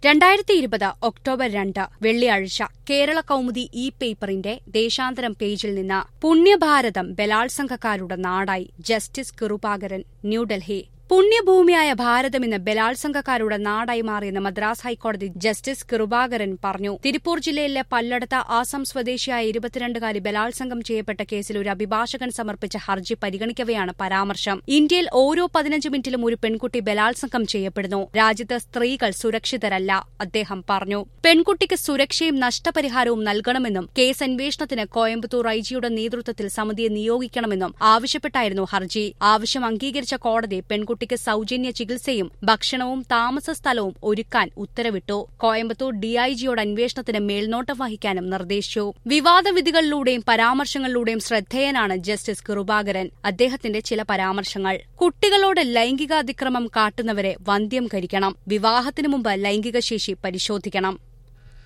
രണ്ടായിരത്തി ഇരുപത് ഒക്ടോബർ രണ്ട് വെള്ളിയാഴ്ച കേരള കൗമുദി ഇ പേപ്പറിന്റെ ദേശാന്തരം പേജിൽ നിന്ന് പുണ്യഭാരതം ബലാത്സംഗക്കാരുടെ നാടായി ജസ്റ്റിസ് കൃപാകരൻ ന്യൂഡൽഹി പുണ്യഭൂമിയായ ഭാരതം ഇന്ന് ബലാത്സംഗക്കാരുടെ നാടായി മാറിയെന്ന് മദ്രാസ് ഹൈക്കോടതി ജസ്റ്റിസ് കൃപാകരൻ പറഞ്ഞു തിരുപ്പൂർ ജില്ലയിലെ പല്ലടത്ത ആസാം സ്വദേശിയായ ഇരുപത്തിരണ്ടുകാരി ബലാത്സംഗം ചെയ്യപ്പെട്ട കേസിൽ ഒരു അഭിഭാഷകൻ സമർപ്പിച്ച ഹർജി പരിഗണിക്കവെയാണ് പരാമർശം ഇന്ത്യയിൽ ഓരോ പതിനഞ്ച് മിനിറ്റിലും ഒരു പെൺകുട്ടി ബലാത്സംഗം ചെയ്യപ്പെടുന്നു രാജ്യത്ത് സ്ത്രീകൾ സുരക്ഷിതരല്ല അദ്ദേഹം പറഞ്ഞു പെൺകുട്ടിക്ക് സുരക്ഷയും നഷ്ടപരിഹാരവും നൽകണമെന്നും കേസ് അന്വേഷണത്തിന് കോയമ്പത്തൂർ ഐജിയുടെ നേതൃത്വത്തിൽ സമിതിയെ നിയോഗിക്കണമെന്നും ആവശ്യപ്പെട്ടായിരുന്നു ഹർജി ആവശ്യം അംഗീകരിച്ച കോടതി പെൺകുട്ടിക്ക് സൌജന്യ ചികിത്സയും ഭക്ഷണവും താമസ സ്ഥലവും ഒരുക്കാൻ ഉത്തരവിട്ടു കോയമ്പത്തൂർ ഡിഐജിയോട് അന്വേഷണത്തിന് മേൽനോട്ടം വഹിക്കാനും നിർദ്ദേശിച്ചു വിവാദ വിധികളിലൂടെയും പരാമർശങ്ങളിലൂടെയും ശ്രദ്ധേയനാണ് ജസ്റ്റിസ് കൃപാകരൻ അദ്ദേഹത്തിന്റെ ചില പരാമർശങ്ങൾ കുട്ടികളോട് ലൈംഗിക അതിക്രമം കാട്ടുന്നവരെ വന്ധ്യം കരിക്കണം വിവാഹത്തിനു മുമ്പ് ലൈംഗിക ശേഷി പരിശോധിക്കണം